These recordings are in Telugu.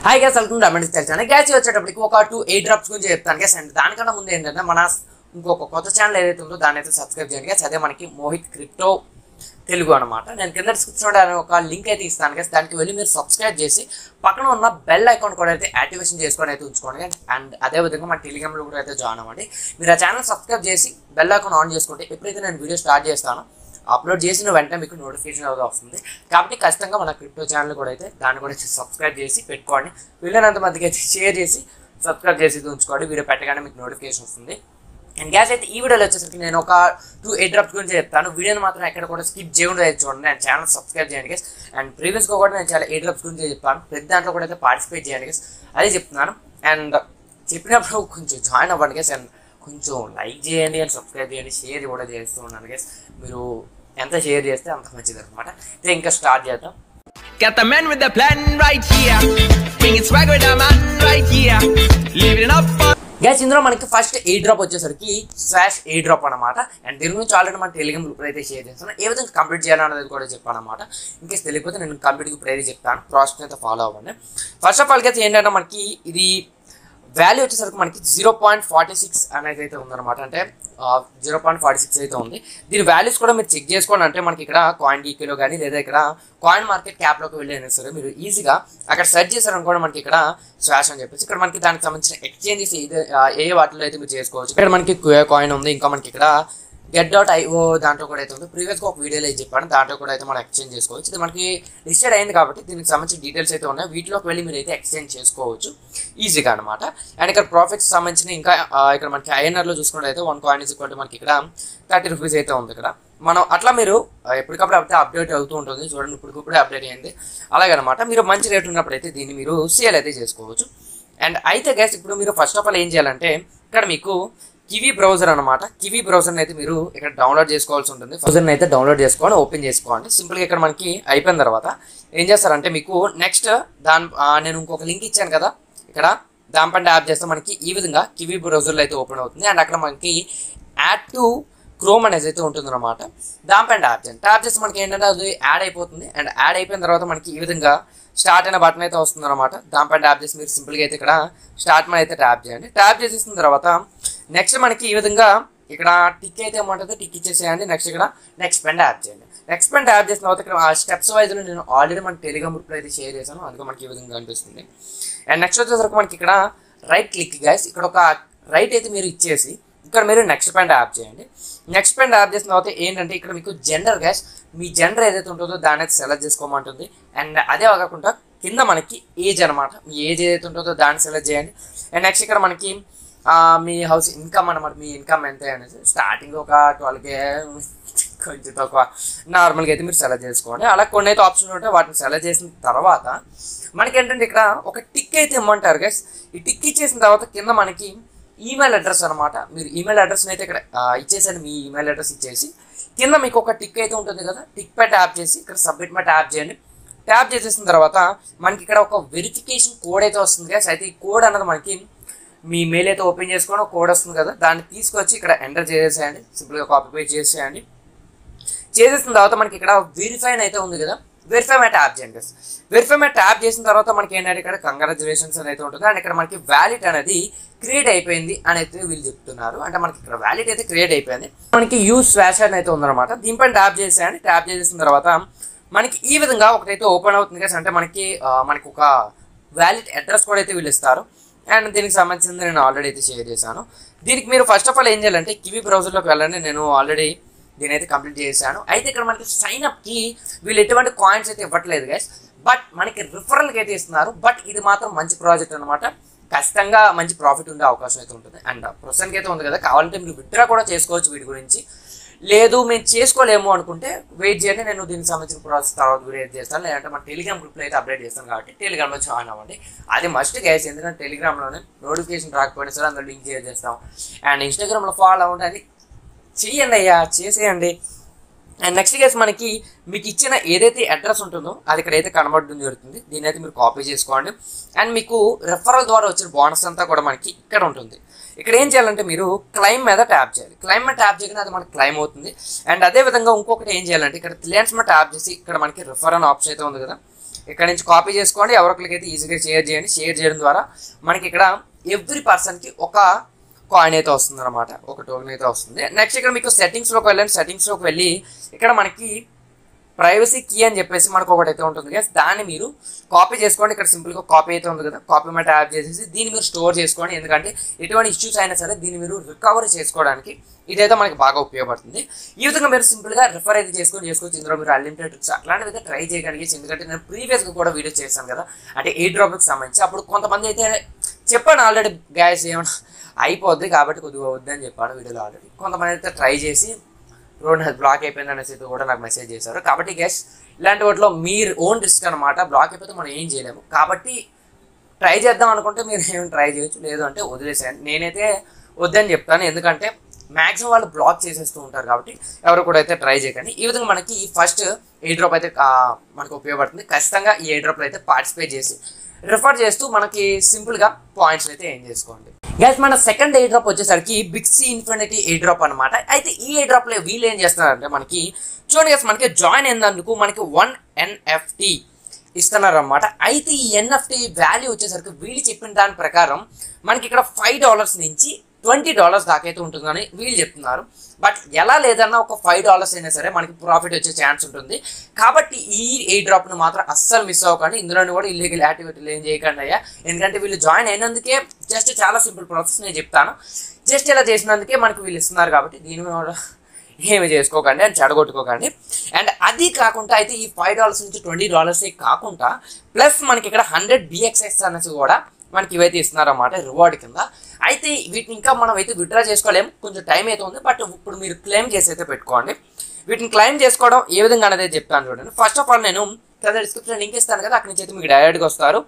హాయ్ గ్యాస్ వెల్కమ్ టు తెలుసాను గ్యాస్ వచ్చేటప్పటికి ఒక టూ ఎయిట్ డ్రాప్స్ గురించి చెప్తాను గ్యాస్ అండ్ దానికన్నా ముందు ఏంటంటే మన ఇంకొక కొత్త ఛానల్ ఏదైతే ఉందో దాన్ని అయితే సబ్స్క్రైబ్ చేయండి గ్యాస్ అదే మనకి మోహిత్ క్రిప్టో తెలుగు అనమాట నేను కింద డిస్క్రిప్షన్లో ఒక లింక్ అయితే ఇస్తాను గ్యాస్ దానికి వెళ్ళి మీరు సబ్స్క్రైబ్ చేసి పక్కన ఉన్న బెల్ ఐకాన్ కూడా అయితే యాక్టివేషన్ చేసుకొని అయితే ఉంచుకోండి అండ్ అదే విధంగా మన టెలిగ్రామ్లో కూడా అయితే జాయిన్ అవ్వండి మీరు ఆ ఛానల్ సబ్స్క్రైబ్ చేసి బెల్ ఐకాన్ ఆన్ చేసుకుంటే ఎప్పుడైతే నేను వీడియో స్టార్ట్ చేస్తానో అప్లోడ్ చేసిన వెంటనే మీకు నోటిఫికేషన్ అయితే వస్తుంది కాబట్టి ఖచ్చితంగా మన క్రిప్టో ఛానల్ కూడా అయితే దాన్ని కూడా సబ్స్క్రైబ్ చేసి పెట్టుకోండి వీళ్ళనంత మందికి అయితే షేర్ చేసి సబ్స్క్రైబ్ చేసి ఉంచుకోండి వీడియో పెట్టగానే మీకు నోటిఫికేషన్ వస్తుంది అండ్ గ్యాస్ అయితే ఈ వీడియోలో వచ్చేసరికి నేను ఒక టూ ఎయిట్ డ్రాప్స్ గురించి చెప్తాను వీడియోని మాత్రం ఎక్కడ కూడా స్కిప్ చేయకుండా అయితే చూడండి అండ్ ఛానల్ సబ్స్క్రైబ్ చేయండి గెస్ అండ్ ప్రీవియస్గా కూడా నేను చాలా ఎయిట్ డ్రాప్స్ గురించి చెప్పాను ప్రతి దాంట్లో కూడా అయితే పార్టిసిపేట్ చేయండి గెస్ అదే చెప్తున్నాను అండ్ చెప్పినప్పుడు కొంచెం జాయిన్ అవ్వండి గెస్ అండ్ కొంచెం లైక్ చేయండి అండ్ సబ్స్క్రైబ్ చేయండి షేర్ కూడా చేస్తూ ఉన్నాను గెస్ మీరు ఎంత షేర్ చేస్తే అంత మంచిది అనమాట అయితే ఇంకా స్టార్ట్ చేద్దాం Got the man with the plan right here. Bringing swag with the man right here. Living it up for guys ఇందులో మనకి ఫస్ట్ ఎయిట్ డ్రాప్ వచ్చేసరికి స్వాష్ ఎయిట్ డ్రాప్ అనమాట అండ్ దీని గురించి ఆల్రెడీ మన టెలిగ్రామ్ గ్రూప్ అయితే షేర్ చేస్తాను ఏ విధంగా కంప్లీట్ చేయాలన్నది కూడా చెప్పాను అనమాట ఇంకేస్ తెలియకపోతే నేను కంప్లీట్ గ్రూప్ అయితే చెప్తాను ప్రాసెస్ అయితే ఫాలో అవ్వండి ఫస్ట్ ఆఫ్ ఆల్ అయితే ఏంటంటే మనకి ఇది వాల్యూ వచ్చేసరికి మనకి జీరో పాయింట్ ఫార్టీ సిక్స్ అనేది అయితే ఉందన్నమాట అంటే జీరో పాయింట్ ఫార్టీ సిక్స్ అయితే ఉంది దీని వాల్యూస్ కూడా మీరు చెక్ చేసుకోండి అంటే మనకి ఇక్కడ కాయిన్ డీకేలో కానీ లేదా ఇక్కడ కాయిన్ మార్కెట్ క్యాప్లోకి వెళ్ళి అయినా సరే మీరు ఈజీగా అక్కడ సెర్చ్ చేశారనుకోండి మనకి ఇక్కడ స్వాష్ అని చెప్పేసి ఇక్కడ మనకి దానికి సంబంధించిన ఎక్స్చేంజెస్ ఏదో ఆ, ఏ వాటిలో అయితే మీరు చేసుకోవచ్చు ఇక్కడ మనకి కాయిన్ ఉంది ఇంకా మనకి ఇక్కడ గెట్ డాట్ ఐఓ దాంట్లో కూడా అయితే ఉంది ప్రీవియస్గా ఒక వీడియోలో అయితే చెప్పాను దాంట్లో కూడా అయితే మనం ఎక్స్చేంజ్ చేసుకోవచ్చు ఇది మనకి లిస్టెడ్ అయింది కాబట్టి దీనికి సంబంధించిన డీటెయిల్స్ అయితే ఉన్నాయి వీటిలోకి వెళ్ళి మీరు అయితే ఎక్స్చేంజ్ చేసుకోవచ్చు ఈజీగా అనమాట అండ్ ఇక్కడ ప్రాఫిట్స్ సంబంధించిన ఇంకా ఆ, ఇక్కడ మనకి ఐఎన్ఆర్లో చూసుకుంటే అయితే one coin is equal to మనకి ఇక్కడ థర్టీ రూపీస్ అయితే ఉంది ఇక్కడ మనం అట్లా మీరు ఆ, ఎప్పటికప్పుడు అయితే అప్డేట్ అవుతూ ఉంటుంది చూడండి ఇప్పటికప్పుడే అప్డేట్ అయ్యింది అలాగే అనమాట మీరు మంచి రేట్ ఉన్నప్పుడు అయితే దీన్ని మీరు సేల్ అయితే చేసుకోవచ్చు అండ్ అయితే గ్యాస్ ఇప్పుడు మీరు ఫస్ట్ ఆఫ్ ఆల్ ఏం చేయాలంటే ఇక్కడ మీకు కివీ బ్రౌజర్ అనమాట కివీ బ్రౌజర్ని అయితే మీరు ఇక్కడ డౌన్లోడ్ చేసుకోవాల్సి ఉంటుంది బ్రౌజర్ని అయితే డౌన్లోడ్ చేసుకొని ఓపెన్ చేసుకోండి సింపుల్గా ఇక్కడ మనకి అయిపోయిన తర్వాత ఏం చేస్తారంటే మీకు నెక్స్ట్ దాని ఆ, నేను ఇంకొక లింక్ ఇచ్చాను కదా ఇక్కడ దానిపైన యాప్ చేస్తే మనకి ఈ విధంగా కివీ బ్రౌజర్లో అయితే ఓపెన్ అవుతుంది అండ్ అక్కడ మనకి యాడ్ టు క్రోమ్ అనేది అయితే ఉంటుందన్నమాట దానిపైన ట్యాప్ చేయండి ట్యాప్ చేస్తే మనకి ఏంటంటే అది యాడ్ అయిపోతుంది అండ్ యాడ్ అయిపోయిన తర్వాత మనకి ఈ విధంగా స్టార్ట్ అయిన బటన్ అయితే వస్తుంది అనమాట దానిపైన ట్యాప్ చేసి మీరు సింపుల్గా అయితే ఇక్కడ స్టార్ట్ మీద అయితే ట్యాప్ చేయండి ట్యాప్ చేసేసిన తర్వాత నెక్స్ట్ మనకి ఈ విధంగా ఇక్కడ టిక్ అయితే ఏమంటుంది టిక్ ఇచ్చేసేయండి నెక్స్ట్ ఇక్కడ నెక్స్ట్ పెన్ ట్యాప్ చేయండి నెక్స్ట్ పెన్ ట్యాప్ చేసిన తర్వాత ఇక్కడ ఆ స్టెప్స్ వైజ్లో నేను ఆల్రెడీ మన టెలిగ్రామ్ గ్రూప్లో అయితే షేర్ చేశాను అందుకే మనకి ఈ విధంగా కనిపిస్తుంది అండ్ నెక్స్ట్ వచ్చేసరికి మనకి ఇక్కడ రైట్ క్లిక్ గైస్ ఇక్కడ ఒక రైట్ అయితే మీరు ఇచ్చేసి ఇక్కడ మీరు నెక్స్ట్ పెన్ ట్యాప్ చేయండి నెక్స్ట్ పెన్ ట్యాప్ చేసిన తర్వాత ఏంటంటే ఇక్కడ మీకు జెండర్ గ్యాస్ మీ జెండర్ ఏదైతే ఉంటుందో దాన్ని అయితే సెలెక్ట్ చేసుకోమంటుంది అండ్ అదే కాకుండా కింద మనకి ఏజ్ అనమాట మీ ఏజ్ ఏదైతే ఉంటుందో దాన్ని సెలెక్ట్ చేయండి అండ్ నెక్స్ట్ ఇక్కడ మనకి ఆ, మీ హౌస్ ఇన్కమ్ అనమాట మీ ఇన్కమ్ ఎంత అనేసి స్టార్టింగ్ ఒక ట్వెల్వ్కే కొంచెం తక్కువ నార్మల్గా అయితే మీరు సెలెక్ట్ చేసుకోండి అలా కొన్ని అయితే ఆప్షన్ ఉంటాయి వాటిని సెలెక్ట్ చేసిన తర్వాత మనకి ఏంటంటే ఇక్కడ ఒక టిక్ అయితే ఇమ్మంటారు గైస్ ఈ టిక్ ఇచ్చేసిన తర్వాత కింద మనకి ఈమెయిల్ అడ్రస్ అనమాట మీరు ఈమెయిల్ అడ్రస్ని అయితే ఇక్కడ ఆ, ఇచ్చేసాను మీ ఈమెయిల్ అడ్రస్ ఇచ్చేసి కింద మీకు ఒక టిక్ అయితే ఉంటుంది కదా టిక్ పై ట్యాప్ చేసి ఇక్కడ సబ్మిట్ పై ట్యాప్ చేయండి ట్యాప్ చేసేసిన తర్వాత మనకి ఇక్కడ ఒక వెరిఫికేషన్ కోడ్ అయితే వస్తుంది గైస్ అయితే ఈ కోడ్ అన్నది మనకి మీ మెయిల్ అయితే ఓపెన్ చేసుకొని ఒక కోడ్ వస్తుంది కదా దాన్ని తీసుకొచ్చి ఇక్కడ ఎంటర్ చేసేసేయండి సింపుల్గా కాపీ పేస్ట్ చేసేయండి చేసేసిన తర్వాత మనకి ఇక్కడ వెరిఫై అని అయితే ఉంది కదా వెరిఫై మీద ట్యాప్ చేయండి వెరిఫై మీద ట్యాప్ చేసిన తర్వాత మనకి ఏంటంటే ఇక్కడ కంగ్రాచులేషన్స్ అని అయితే ఉంటుంది అండ్ ఇక్కడ మనకి వ్యాలిడ్ అనేది క్రియేట్ అయిపోయింది అని అయితే వీళ్ళు చెప్తున్నారు అంటే మనకి ఇక్కడ వ్యాలిడ్ అయితే క్రియేట్ అయిపోయింది మనకి యూస్ స్వాష్ అని అయితే ఉందన్నమాట దీనిపైన ట్యాప్ చేసేయండి ట్యాప్ చేసేసిన తర్వాత మనకి ఈ విధంగా ఒకటైతే ఓపెన్ అవుతుంది కదా అంటే మనకి ఆ, మనకి ఒక వ్యాలిడ్ అడ్రస్ కూడా అయితే వీళ్ళు ఇస్తారు అండ్ దీనికి సంబంధించింది నేను ఆల్రెడీ అయితే షేర్ చేశాను దీనికి మీరు ఫస్ట్ ఆఫ్ ఆల్ ఏం చేయాలంటే కివీ బ్రౌజర్లోకి వెళ్ళండి నేను ఆల్రెడీ దీని అయితే కంప్లీట్ చేశాను అయితే ఇక్కడ మనకి సైన్ అప్కి వీళ్ళు ఎటువంటి కాయిన్స్ అయితే ఇవ్వట్లేదు గైస్ బట్ మనకి రిఫరల్కి అయితే ఇస్తున్నారు బట్ ఇది మాత్రం మంచి ప్రాజెక్ట్ అనమాట ఖచ్చితంగా మంచి ప్రాఫిట్ ఉండే అవకాశం అయితే ఉంటుంది అండ్ ప్రస్తుతానికి అయితే ఉంది కదా కావాలంటే మీరు విత్డ్రా కూడా చేసుకోవచ్చు వీటి గురించి లేదు మేము చేసుకోలేము అనుకుంటే వెయిట్ చేయండి నేను దీనికి సంబంధించిన ప్రాసెస్ తర్వాత వీడియో చేస్తాను లేదంటే మన టెలిగ్రామ్ గ్రూప్లో అయితే అప్డేట్ చేస్తాను కాబట్టి టెలిగ్రామ్లో జాయిన్ అవ్వండి అది మస్ట్ గైస్ ఎందుకంటే టెలిగ్రామ్లోనే నోటిఫికేషన్ రాకపోయినా సరే అందులో లింక్ షేర్ చేస్తాం అండ్ ఇన్స్టాగ్రామ్లో ఫాలో అవ్వండి అది చెయ్యండి అయ్యా చేసేయండి అండ్ నెక్స్ట్ కేసు మనకి మీకు ఇచ్చిన ఏదైతే అడ్రస్ ఉంటుందో అది ఇక్కడ అయితే కనబడడం జరుగుతుంది దీని అయితే మీరు కాపీ చేసుకోండి అండ్ మీకు రెఫరల్ ద్వారా వచ్చిన బోనస్ అంతా కూడా మనకి ఇక్కడ ఉంటుంది ఇక్కడ ఏం చేయాలంటే మీరు క్లైమ్ మీద ట్యాప్ చేయాలి క్లైమ్ మీద ట్యాప్ చేయగానే అది మనకి క్లైమ్ అవుతుంది అండ్ అదే విధంగా ఇంకొకటి ఏం చేయాలంటే ఇక్కడ క్లియన్స్ మీద ట్యాప్ చేసి ఇక్కడ మనకి రిఫర్ అనే ఆప్షన్ అయితే ఉంది కదా ఇక్కడ నుంచి కాపీ చేసుకోండి ఎవరికైతే ఈజీగా షేర్ చేయండి షేర్ చేయడం ద్వారా మనకి ఇక్కడ ఎవ్రీ పర్సన్కి ఒక కాయిన్ అయితే వస్తుంది అనమాట ఒక టోకెన్ అయితే వస్తుంది నెక్స్ట్ ఇక్కడ మీకు సెట్టింగ్స్లోకి వెళ్ళండి సెట్టింగ్స్లోకి వెళ్ళి ఇక్కడ మనకి ప్రైవసీ కీ అని చెప్పేసి మనకు ఒకటి అయితే ఉంటుంది కదా దాన్ని మీరు కాపీ చేసుకోండి ఇక్కడ సింపుల్గా కాపీ అయితే ఉంది కదా కాపీ మాట యాడ్ చేసేసి దీన్ని మీరు స్టోర్ చేసుకోండి ఎందుకంటే ఎటువంటి ఇష్యూస్ అయినా సరే దీన్ని మీరు రికవరీ చేసుకోవడానికి ఇదైతే మనకి బాగా ఉపయోగపడుతుంది ఈ విధంగా మీరు సింపుల్గా రిఫర్ అయితే చేసుకొని చేసుకోవచ్చు ఇందులో మీరు అన్లిమిటెడ్ ట్రిక్స్ అట్లాంటివి అయితే ట్రై చేయగలిగేసి ఎందుకంటే నేను ప్రీవియస్గా కూడా వీడియో చేశాను కదా అంటే ఏ డ్రాప్కి సంబంధించి అప్పుడు కొంతమంది అయితే చెప్పాను ఆల్రెడీ గ్యాస్ ఏమన్నా అయిపోద్ది కాబట్టి కొద్దిగా వద్దని చెప్పాను వీడియోలో ఆల్రెడీ కొంతమంది అయితే ట్రై చేసి రోడ్ నాది బ్లాక్ అయిపోయింది అనేసి అయితే కూడా నాకు మెసేజ్ చేశారు కాబట్టి గెస్ ఇలాంటి వాటిలో మీరు ఓన్ రిస్క్ అనమాట బ్లాక్ అయిపోతే మనం ఏం చేయలేము కాబట్టి ట్రై చేద్దాం అనుకుంటే మీరు ఏమైనా ట్రై చేయొచ్చు లేదు అంటే వదిలేసేయండి నేనైతే వద్దని చెప్తాను ఎందుకంటే మ్యాక్సిమం వాళ్ళు బ్లాక్ చేసేస్తూ ఉంటారు కాబట్టి ఎవరు కూడా అయితే ట్రై చేయకండి ఈ విధంగా మనకి ఈ ఫస్ట్ ఏ డ్రాప్ అయితే ఆ, మనకు ఉపయోగపడుతుంది ఖచ్చితంగా ఈ ఏ డ్రాప్లో అయితే పార్టిసిపేట్ చేసి రిఫర్ చేస్తూ మనకి సింపుల్గా పాయింట్స్ అయితే ఏం చేసుకోండి గైస్ మన సెకండ్ ఏ డ్రాప్ వచ్చేసరికి బిక్సీ ఇన్ఫినిటీ ఏ డ్రాప్ అనమాట అయితే ఈ ఏ డ్రాప్ లో వీళ్ళు ఏం చేస్తున్నారంటే మనకి చూడండి గైస్ మనకి జాయిన్ అయినందుకు మనకి వన్ ఎన్ఎఫ్టీ ఇస్తున్నారు అనమాట అయితే ఈ ఎన్ఎఫ్టీ వాల్యూ వచ్చేసరికి వీళ్ళు చెప్పిన దాని ప్రకారం మనకి ఇక్కడ ఫైవ్ డాలర్స్ నుంచి ట్వంటీ డాలర్స్ దాకా అయితే ఉంటుందని వీళ్ళు చెప్తున్నారు బట్ ఎలా లేదన్నా ఒక ఫైవ్ డాలర్స్ అయినా సరే మనకి ప్రాఫిట్ వచ్చే ఛాన్స్ ఉంటుంది కాబట్టి ఈ ఏ డ్రాప్ను మాత్రం అస్సలు మిస్ అవ్వకండి ఇందులోని కూడా ఇల్లీగల్ యాక్టివిటీలు ఏం చేయకండి అయ్యా ఎందుకంటే వీళ్ళు జాయిన్ అయినందుకే జస్ట్ చాలా సింపుల్ ప్రాసెస్ నేను చెప్తాను జస్ట్ ఇలా చేసినందుకే మనకి వీళ్ళు ఇస్తున్నారు కాబట్టి దీని మీద ఏమి చేసుకోకండి అని చెడగొట్టుకోకండి అండ్ అది కాకుండా అయితే ఈ ఫైవ్ డాలర్స్ నుంచి ట్వంటీ డాలర్సే కాకుండా ప్లస్ మనకి ఇక్కడ హండ్రెడ్ బిఎక్స్ఎక్స్ అనేసి కూడా మనకి ఇవైతే ఇస్తున్నారన్నమాట రివార్డ్ కింద అయితే వీటిని ఇంకా మనం అయితే విత్డ్రా చేసుకోలేము కొంచెం టైం అయితే ఉంది బట్ ఇప్పుడు మీరు క్లెయిమ్ చేసి అయితే పెట్టుకోండి వీటిని క్లెయిమ్ చేసుకోవడం ఏ విధంగా అనేది చెప్తాను చూడండి ఫస్ట్ ఆఫ్ ఆల్ నేను కింద డిస్క్రిప్షన్ లింక్ ఇస్తాను కదా అక్కడి నుంచి అయితే మీకు డైరెక్ట్గా వస్తారు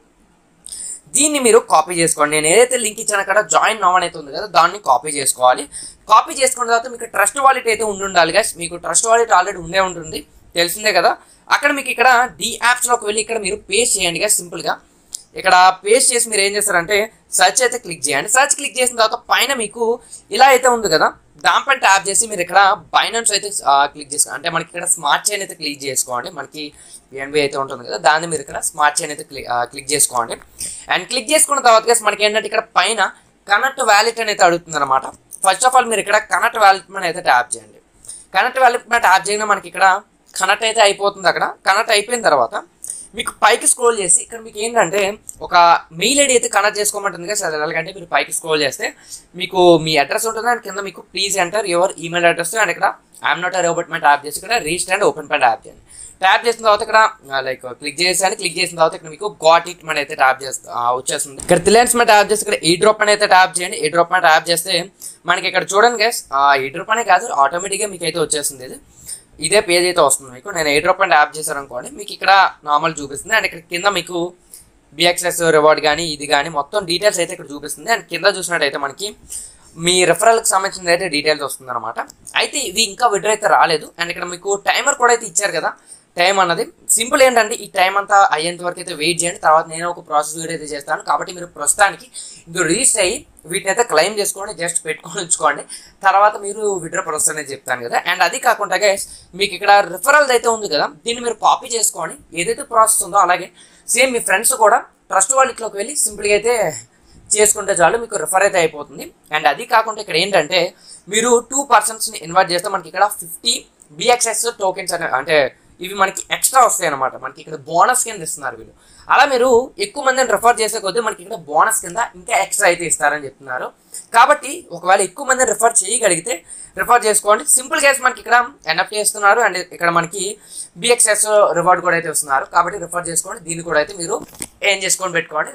దీన్ని మీరు కాపీ చేసుకోండి నేను ఏదైతే లింక్ ఇచ్చానో అక్కడ జాయిన్ నవ్ అనేది ఉంది కదా దాన్ని కాపీ చేసుకోవాలి కాపీ చేసుకున్న తర్వాత మీకు ట్రస్ట్ వాలెట్ అయితే ఉండి ఉండాలి గైస్ మీకు ట్రస్ట్ వాలెట్ ఆల్రెడీ ఉండే ఉంటుంది తెలిసిందే కదా అక్కడ మీకు ఇక్కడ డి యాప్స్లోకి వెళ్ళి ఇక్కడ మీరు పేస్ట్ చేయండి గైస్ సింపుల్గా ఇక్కడ పేస్ట్ చేసి మీరు ఏం చేస్తారంటే సర్చ్ అయితే క్లిక్ చేయండి సర్చ్ క్లిక్ చేసిన తర్వాత పైన మీకు ఇలా అయితే ఉంది కదా దానిపైన ట్యాప్ చేసి మీరు ఇక్కడ బైనాన్స్ అయితే క్లిక్ చేసుకోండి అంటే మనకి ఇక్కడ స్మార్ట్ చైన్ అయితే క్లిక్ చేసుకోండి మనకి పిఎన్బి అయితే ఉంటుంది కదా దాన్ని మీరు ఇక్కడ స్మార్ట్ చైన్ అయితే క్లిక్ క్లిక్ చేసుకోండి అండ్ క్లిక్ చేసుకున్న తర్వాత guys మనకి ఏంటంటే ఇక్కడ పైన కనెక్ట్ వ్యాలెట్ అని అయితే అడుగుతుంది అనమాట ఫస్ట్ ఆఫ్ ఆల్ మీరు ఇక్కడ కనెక్ట్ వ్యాలెట్ మీద అయితే ట్యాప్ చేయండి కనెక్ట్ వ్యాలెట్ మీద ట్యాప్ చేయగానే మనకి ఇక్కడ కనెక్ట్ అయితే అయిపోతుంది అక్కడ కనెక్ట్ అయిపోయిన తర్వాత మీకు పైకి స్క్రోల్ చేసి ఇక్కడ మీకు ఏంటంటే ఒక మెయిల్ ఐడి అయితే కనెక్ట్ చేసుకోమంటుంది కదా సార్ ఎలాగంటే మీరు పైకి స్క్రోల్ చేస్తే మీకు మీ అడ్రస్ ఉంటుంది అండ్ కింద మీకు please enter your email address and ఇక్కడ ఐఎమ్ నాట్ రోబోట్ మీద ట్యాప్ చేసి ఇక్కడ రిజిస్టర్ అండ్ ఓపెన్ పై ట్యాప్ చేయండి ట్యాప్ చేసిన తర్వాత ఇక్కడ లైక్ క్లిక్ చేసాను క్లిక్ చేసిన తర్వాత ఇక్కడ మీకు గాట్ ఇట్ మన అయితే ట్యాప్ చేస్తా ఆ, వచ్చేస్తుంది ఇక్కడ రిలయన్స్ మీద ట్యాప్ చేసి ఇక్కడ ఈ డ్రాప్ అని అయితే ట్యాప్ చేయండి ఈ డ్రాప్ మీద ట్యాప్ చేస్తే మనకి ఇక్కడ చూడండి గైస్ ఈ డ్రాప్ అనే కాదు ఆటోమేటిక్గా మీకు అయితే వచ్చేస్తుంది ఇది ఇదే పేజ్ అయితే వస్తుంది మీకు నేను ఏ డ్రాప్ అండ్ యాప్ చేశాను అనుకోండి మీకు ఇక్కడ నార్మల్ చూపిస్తుంది అండ్ ఇక్కడ కింద మీకు బిఎక్స్ఎస్ రివార్డ్ కానీ ఇది కానీ మొత్తం డీటెయిల్స్ అయితే ఇక్కడ చూపిస్తుంది అండ్ కింద చూసినట్టయితే మనకి మీ రెఫరల్కి సంబంధించిన అయితే డీటెయిల్స్ వస్తుంది అనమాట అయితే ఇవి ఇంకా విడ్రా అయితే రాలేదు అండ్ ఇక్కడ మీకు టైమర్ కూడా అయితే ఇచ్చారు కదా టైం అన్నది సింపుల్ ఏంటంటే ఈ టైం అంతా అయ్యేంత వరకు అయితే వెయిట్ చేయండి తర్వాత నేను ఒక ప్రాసెస్ వీడియో అయితే చేస్తాను కాబట్టి మీరు ప్రస్తుతానికి ఇంకో రిజిస్టర్ అయ్యి వీటిని అయితే క్లెయిమ్ చేసుకోండి జస్ట్ పెట్టుకొని ఉంచుకోండి తర్వాత మీరు విడ్రా ప్రాసెస్ అనేది చెప్తాను కదా అండ్ అది కాకుండా గైస్ మీకు ఇక్కడ రిఫరల్ అయితే ఉంది కదా దీన్ని మీరు కాపీ చేసుకోండి ఏదైతే ప్రాసెస్ ఉందో అలాగే సేమ్ మీ ఫ్రెండ్స్ కూడా ట్రస్ట్ వాలెట్లోకి వెళ్ళి సింపుల్గా అయితే చేసుకుంటే చాలు మీకు రిఫర్ అయితే అయిపోతుంది అండ్ అది కాకుండా ఇక్కడ ఏంటంటే మీరు టూ పర్సన్స్ని ఇన్వైట్ చేస్తే మనకి ఇక్కడ ఫిఫ్టీ బిఎక్స్ఎస్ టోకెన్స్ అనే అంటే ఇవి మనకి ఎక్స్ట్రా వస్తాయి అనమాట మనకి ఇక్కడ బోనస్ కింద ఇస్తున్నారు వీళ్ళు అలా మీరు ఎక్కువ మందిని రిఫర్ చేసే కొద్దీ మనకి ఇక్కడ బోనస్ కింద ఇంకా ఎక్స్ట్రా అయితే ఇస్తారని చెప్తున్నారు కాబట్టి ఒకవేళ ఎక్కువ మందిని రిఫర్ చేయగలిగితే రిఫర్ చేసుకోండి సింపుల్ కేసు మనకి ఇక్కడ ఎన్ఎఫ్టీ ఇస్తున్నారు అండ్ ఇక్కడ మనకి బిఎక్స్ఎస్ రివార్డ్ కూడా అయితే ఇస్తున్నారు కాబట్టి రిఫర్ చేసుకోండి దీన్ని కూడా అయితే మీరు ఏం చేసుకొని పెట్టుకోండి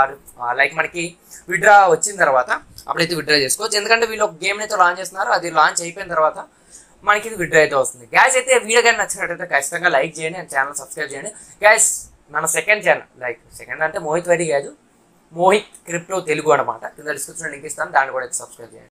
లైక్ మనకి విడ్రా వచ్చిన తర్వాత అప్పుడైతే విడ్రా చేసుకోవచ్చు ఎందుకంటే వీళ్ళు ఒక గేమ్ అయితే లాంచ్ చేస్తున్నారు అది లాంచ్ అయిపోయిన తర్వాత మనకి ఇది విడ్రా అయితే వస్తుంది గ్యాస్ అయితే వీడియో కానీ నచ్చినట్టయితే ఖచ్చితంగా లైక్ చేయండి అండ్ ఛానల్ సబ్స్క్రైబ్ చేయండి గ్యాస్ మన సెకండ్ ఛానల్ లైక్ సెకండ్ అంటే మోహిత్ వైడి కాదు మోహిత్ క్రిప్టో తెలుగు అనమాట కింద డిస్క్రిప్షన్ లింక్ ఇస్తాను దాన్ని కూడా అయితే సబ్స్క్రైబ్ చేయండి